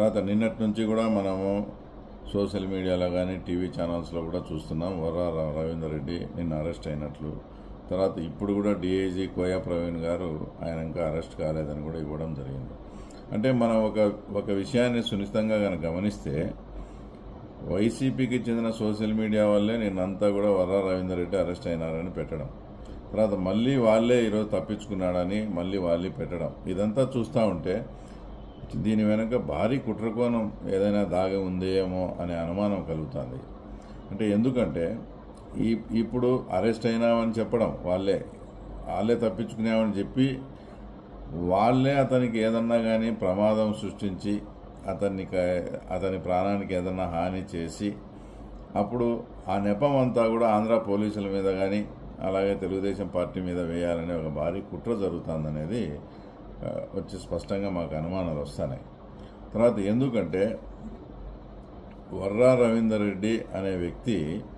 తర్వాత నిన్నటి నుంచి కూడా మనము సోషల్ మీడియాలో కానీ టీవీ ఛానల్స్లో కూడా చూస్తున్నాం వర్రా ర- రవీందర్ రెడ్డి నిన్న అరెస్ట్ అయినట్లు తర్వాత ఇప్పుడు కూడా డిఐజీ కోయా ప్రవీణ్ గారు ఆయన ఇంకా అరెస్ట్ కాలేదని కూడా ఇవ్వడం జరిగింది అంటే మనం ఒక ఒక విషయాన్ని సునిశ్చితంగా కనుక గమనిస్తే వైసీపీకి చెందిన సోషల్ మీడియా వల్లే నిన్నంతా కూడా వర్రా రవీందర్ రెడ్డి అరెస్ట్ అయినారని పెట్టడం తర్వాత మళ్ళీ వాళ్ళే ఈరోజు తప్పించుకున్నాడని మళ్ళీ వాళ్ళే పెట్టడం ఇదంతా చూస్తూ ఉంటే దీని వెనక భారీ కుట్రకోణం ఏదైనా దాగి ఉందేమో అనే అనుమానం కలుగుతుంది అంటే ఎందుకంటే ఈ ఇప్పుడు అరెస్ట్ అయినామని చెప్పడం వాళ్ళే వాళ్ళే తప్పించుకున్నామని చెప్పి వాళ్ళే అతనికి ఏదన్నా కానీ ప్రమాదం సృష్టించి అతన్ని క- అతని ప్రాణానికి ఏదన్నా హాని చేసి అప్పుడు ఆ నెపం అంతా కూడా ఆంధ్ర పోలీసుల మీద కానీ అలాగే తెలుగుదేశం పార్టీ మీద వేయాలనే ఒక భారీ కుట్ర జరుగుతుందనేది ఆ, వచ్చి స్పష్టంగా మాకు అనుమానాలు వస్తున్నాయి తర్వాత ఎందుకంటే వర్రా రవీందర్ రెడ్డి అనే వ్యక్తి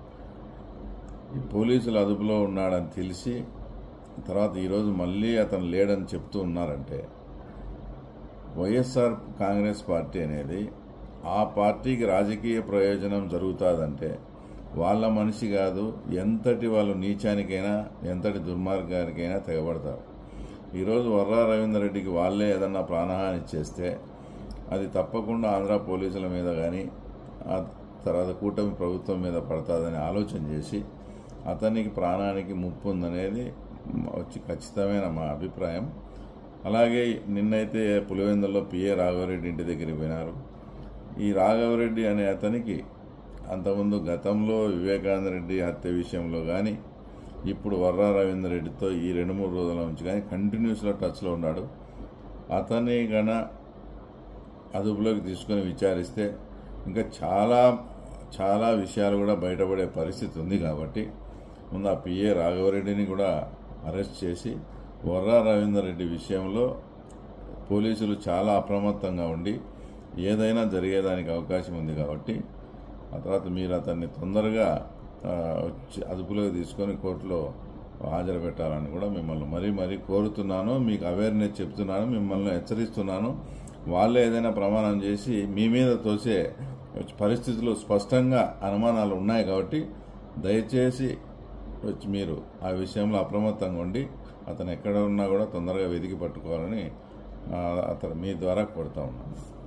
ఈ పోలీసుల అదుపులో ఉన్నాడని తెలిసి తర్వాత ఈరోజు మళ్ళీ అతను లేడని చెప్తూ ఉన్నారంటే వైఎస్ఆర్ కాంగ్రెస్ పార్టీ అనేది ఆ పార్టీకి రాజకీయ ప్రయోజనం జరుగుతుందంటే వాళ్ళ మనిషి కాదు ఎంతటి వాళ్ళు నీచానికైనా ఎంతటి దుర్మార్గానికైనా తెగబడతారు ఈరోజు వర్రా రవీందర్ రెడ్డికి వాళ్ళే ఏదన్నా ప్రాణహాని చేస్తే అది తప్పకుండా ఆంధ్ర పోలీసుల మీద కానీ ఆ తర్వాత కూటమి ప్రభుత్వం మీద పడుతుందని ఆలోచన చేసి అతనికి ప్రాణానికి ముప్పు ఉందనేది వచ్చి ఖచ్చితమైన మా అభిప్రాయం అలాగే నిన్నైతే పులివెందుల్లో పిఏ రాఘవరెడ్డి ఇంటి దగ్గరికి పోయినారు ఈ రాఘవరెడ్డి అనే అతనికి అంతకుముందు గతంలో వివేకానంద రెడ్డి హత్య విషయంలో కానీ ఇప్పుడు వర్రా రవీందర్ రెడ్డితో ఈ రెండు మూడు రోజుల నుంచి కానీ కంటిన్యూస్లో టచ్లో ఉన్నాడు అతన్ని గన అదుపులోకి తీసుకొని విచారిస్తే ఇంకా చాలా చాలా విషయాలు కూడా బయటపడే పరిస్థితి ఉంది కాబట్టి ముందు ఆ పిఏ రాఘవరెడ్డిని కూడా అరెస్ట్ చేసి వర్రా రవీందర్ రెడ్డి విషయంలో పోలీసులు చాలా అప్రమత్తంగా ఉండి ఏదైనా జరిగేదానికి అవకాశం ఉంది కాబట్టి ఆ తర్వాత మీరు అతన్ని తొందరగా ఆ, వచ్చి అదుపులోకి తీసుకొని కోర్టులో హాజరు పెట్టాలని కూడా మిమ్మల్ని మరీ మరీ కోరుతున్నాను మీకు అవేర్నెస్ చెప్తున్నాను మిమ్మల్ని హెచ్చరిస్తున్నాను వాళ్ళే ఏదైనా ప్రమాణం చేసి మీ మీద తోసే పరిస్థితులు స్పష్టంగా అనుమానాలు ఉన్నాయి కాబట్టి దయచేసి వచ్చి మీరు ఆ విషయంలో అప్రమత్తంగా ఉండి అతను ఎక్కడ ఉన్నా కూడా తొందరగా వెతికి పట్టుకోవాలని ఆ, అతను మీ ద్వారా కోరుతా ఉన్నాను